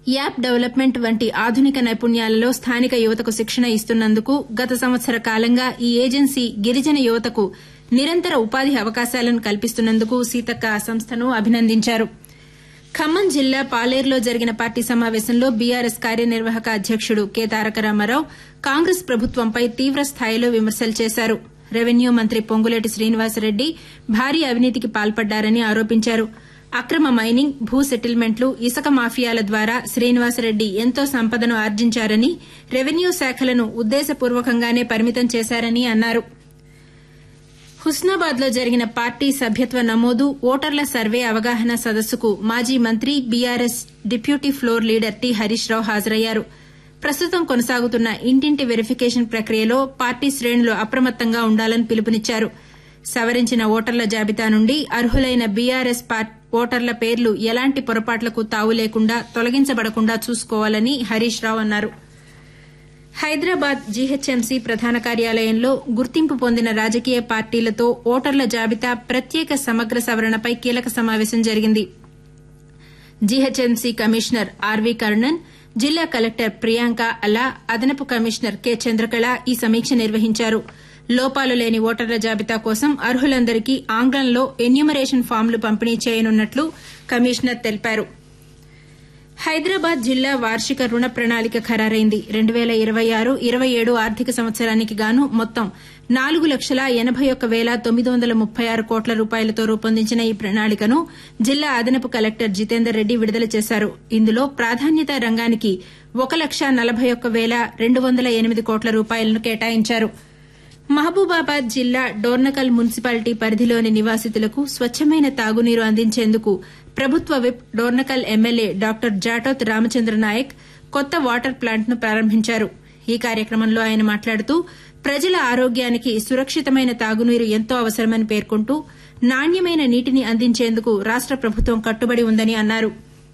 app development వంటి ఆధునిక నైపుణ్యాలలో స్థానిక యువతకు శిక్షణ ఇస్తున్నందుకు గత సంవత్సర కాలంగా ఈ ఏజెన్సీ గిరిజన యువతకు నిరంతర ఉపాధి అవకాశాలను కల్పిస్తున్నందుకు సీతక్క ఆ సంస్థను అభినందించారు ఖమ్మం జిల్లా పాలేరులో జరిగిన పార్టీ సమావేశంలో బీఆర్ఎస్ కార్యనిర్వాహక అధ్యకుడు కె తారక రామారావు కాంగ్రెస్ ప్రభుత్వంపై తీవ్ర స్థాయిలో విమర్శలు చేశారు రెవెన్యూ మంత్రి పొంగులేటి శ్రీనివాసరెడ్డి భారీ అవినీతికి పాల్పడ్డారని ఆరోపించారు అక్రమ మైనింగ్ భూ సెటిల్మెంట్లు ఇసుక మాఫియాల ద్వారా శ్రీనివాసరెడ్డి ఎంతో సంపదను ఆర్జించారని రెవెన్యూ శాఖలను ఉద్దేశపూర్వకంగానే పరిమితం చేశారని అన్నారు హుస్నాబాద్ లో జరిగిన పార్టీ సభ్యత్వ నమోదు ఓటర్ల సర్వే అవగాహన సదస్సుకు మాజీ మంత్రి BRS deputy floor leader T Harish Rao హాజరయ్యారు ప్రస్తుతం కొనసాగుతున్న ఇంటింటి వెరిఫికేషన్ ప్రక్రియలో పార్టీ శ్రేణులు అప్రమత్తంగా ఉండాలని పిలుపునిచ్చారు సవరించిన ఓటర్ల జాబితా నుండి అర్హులైన బీఆర్ఎస్ ఓటర్ల పేర్లు ఎలాంటి పొరపాట్లకు తావు లేకుండా తొలగించబడకుండా చూసుకోవాలని హరీష్ రావు అన్నారు హైదరాబాద్ జీహెచ్ఎంసీ ప్రధాన కార్యాలయంలో గుర్తింపు పొందిన రాజకీయ పార్టీలతో ఓటర్ల జాబితా ప్రత్యేక సమగ్ర సవరణపై కీలక సమావేశం జరిగింది జీహెచ్ఎంసీ కమిషనర్ ఆర్వీ కర్ణన్ జిల్లా కలెక్టర్ ప్రియాంక అలా అదనపు కమిషనర్ కె చంద్రకళ ఈ సమీక్ష నిర్వహించారు లోపాలు లేని ఓటర్ల జాబితా కోసం అర్హులందరికీ ఆంగ్లంలో ఎన్యూమరేషన్ ఫామ్లు పంపిణీ చేయనున్నట్లు కమిషనర్ తెలిపారు హైదరాబాద్ జిల్లా వార్షిక రుణ ప్రణాళిక ఖరారైంది రెండు పేల ఇరవై ఆరు ఇరవై ఏడు ఆర్థిక సంవత్సరానికి గాను మొత్తం నాలుగు లక్షల ఎనబై ఒక్క పేల తొమ్మిది వందల ముప్పై ఆరు కోట్ల రూపాయలతో రూపొందించిన ఈ ప్రణాళికను జిల్లా అదనపు కలెక్టర్ జితేందర్ రెడ్డి విడుదల చేశారు ఇందులో ప్రాధాన్యత రంగానికి ఒక లక్ష నలబై ఒక్క పేల రెండు వందల ఎనిమిది కోట్ల రూపాయలను కేటాయించారు మహబూబాబాద్ జిల్లా డోర్నకల్ మున్సిపాలిటీ పరిధిలోని నివాసితులకు స్వచ్చమైన తాగునీరు అందించేందుకు ప్రభుత్వ whip Dornakal MLA doctor Jatoth Ramachandra Naik కొత్త వాటర్ ప్లాంట్ను ప్రారంభించారు ఈ కార్యక్రమంలో ఆయన మాట్లాడుతూ ప్రజల ఆరోగ్యానికి సురక్షితమైన తాగునీరు ఎంతో అవసరమని పేర్కొంటూ నాణ్యమైన నీటిని అందించేందుకు రాష్ట ప్రభుత్వం కట్టుబడి ఉందని అన్నారు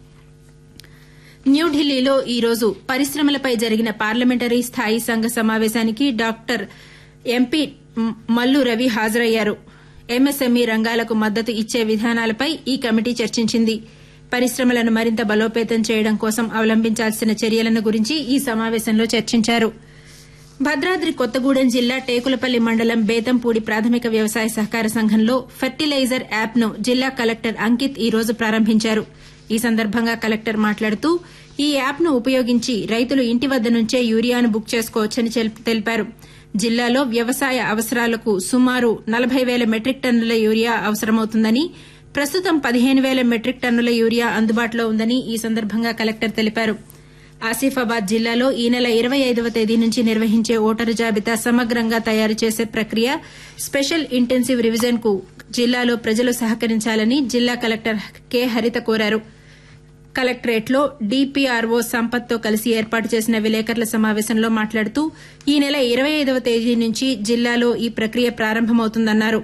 న్యూఢిల్లీలో ఈ రోజు పరిశ్రమలపై జరిగిన పార్లమెంటరీ స్థాయి సంఘ సమావేశానికి డాక్టర్ ఎంపీ మల్లు రవి హాజరయ్యారు ఎంఎస్ఎంఈ రంగాలకు మద్దతు ఇచ్చే విధానాలపై ఈ కమిటీ చర్చించింది పరిశ్రమలను మరింత బలోపేతం చేయడం కోసం అవలంబించాల్సిన చర్యలను గురించి ఈ సమావేశంలో చర్చించారు భద్రాద్రి కొత్తగూడెం జిల్లా టేకులపల్లి మండలం బేతంపూడి ప్రాథమిక వ్యవసాయ సహకార సంఘంలో ఫెర్టిలైజర్ యాప్ను జిల్లా కలెక్టర్ అంకిత్ ఈ రోజు ప్రారంభించారు ఈ సందర్భంగా కలెక్టర్ మాట్లాడుతూ ఈ యాప్ను ఉపయోగించి రైతులు ఇంటి వద్ద నుంచే యూరియాను బుక్ చేసుకోవచ్చని తెలిపారు జిల్లాలో వ్యవసాయ అవసరాలకు సుమారు నలబై పేల మెట్రిక్ టన్నుల యూరియా అవసరమవుతుందని ప్రస్తుతం పదిహేను పేల మెట్రిక్ టన్నుల యూరియా అందుబాటులో ఉందని ఈ సందర్భంగా కలెక్టర్ తెలిపారు ఆసిఫాబాద్ జిల్లాలో ఈ నెల ఇరవై ఐదవ తేదీ నుంచి నిర్వహించే ఓటరు జాబితా సమగ్రంగా తయారు చేసే ప్రక్రియ స్పెషల్ ఇంటెన్సివ్ రివిజన్ కు జిల్లాలో ప్రజలు సహకరించాలని జిల్లా కలెక్టర్ కె హరిత కోరారు కలెక్టరేట్లో డీపీఆర్ఓ సంపత్తో కలిసి ఏర్పాటు చేసిన విలేకరుల సమావేశంలో మాట్లాడుతూ ఈ నెల ఇరవై ఐదవ తేదీ నుంచి జిల్లాలో ఈ ప్రక్రియ ప్రారంభమవుతుందన్నారు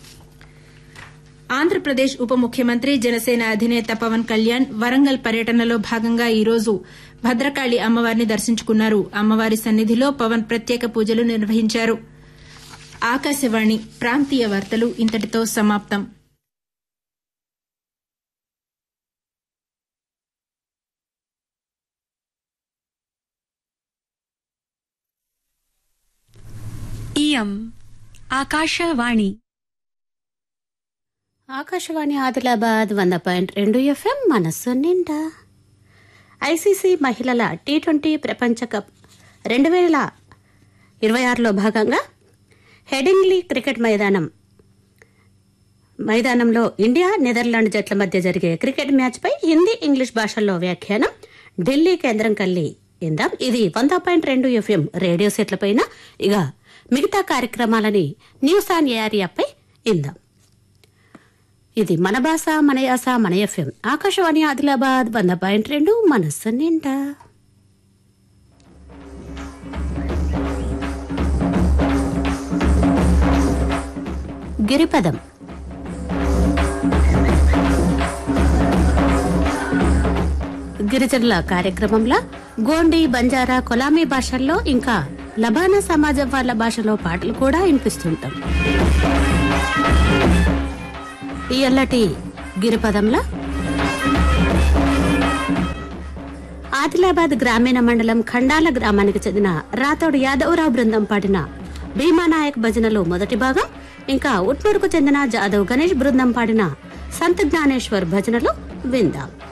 ఆంధ్రప్రదేశ్ ఉప ముఖ్యమంత్రి జనసేన అధినేత పవన్ కళ్యాణ్ వరంగల్ పర్యటనలో భాగంగా ఈ రోజు భద్రకాళి అమ్మవారిని దర్శించుకున్నారు అమ్మవారి సన్నిధిలో పవన్ ప్రత్యేక పూజలు నిర్వహించారు ఆకాశవాణి ప్రాంతీయ వార్తలు ఇంతటితో సమాప్తం इयम् ఆకాశవాణి ఆకాశవాణి ఆదిలాబాద్ వంద పాయింట్ రెండు ఎఫ్ఎం మనస్సు నిండా ఐసీసీ మహిళల టీ ట్వంటీ ప్రపంచ కప్ రెండు వేల ఇరవై ఆరులో భాగంగా హెడింగ్లీ క్రికెట్ మైదానం మైదానంలో ఇండియా నెదర్లాండ్ జట్ల మధ్య జరిగే క్రికెట్ మ్యాచ్పై హిందీ ఇంగ్లీష్ భాషల్లో వ్యాఖ్యానం ఢిల్లీ కేంద్రం కల్లి ఇందాం ఇది వంద పాయింట్ రెండు ఎఫ్ఎం రేడియో సెట్లపైన ఇక మిగతా కార్యక్రమాలని న్యూస్ ఆన్ ఏఆర్ యాప్పై ఇందాం ఇది మన భాష మన యాస మన ఎఫ్ఎం ఆకాశవాణి ఆదిలాబాద్ వంద పాయింట్ రెండు మనస్సు నిండా గిరిపదం గిరిజనుల కార్యక్రమంలో గోండి బంజారా కొలామీ భాషల్లో ఇంకా లబానా సమాజం వాళ్ళ భాషలో పాటలు కూడా వినిపిస్తుంటాం ఈ ఎల్లటి గిరిపదంలో ఆదిలాబాద్ గ్రామీణ మండలం ఖండాల గ్రామానికి చెందిన రాతోడు యాదవరావు బృందం పాడిన భీమానాయక్ భజనలో మొదటి భాగం ఇంకా ఉట్నూరుకు చెందిన జాదవ్ గణేష్ బృందం పాడిన సంత జ్ఞానేశ్వర్ భజనలో విందాం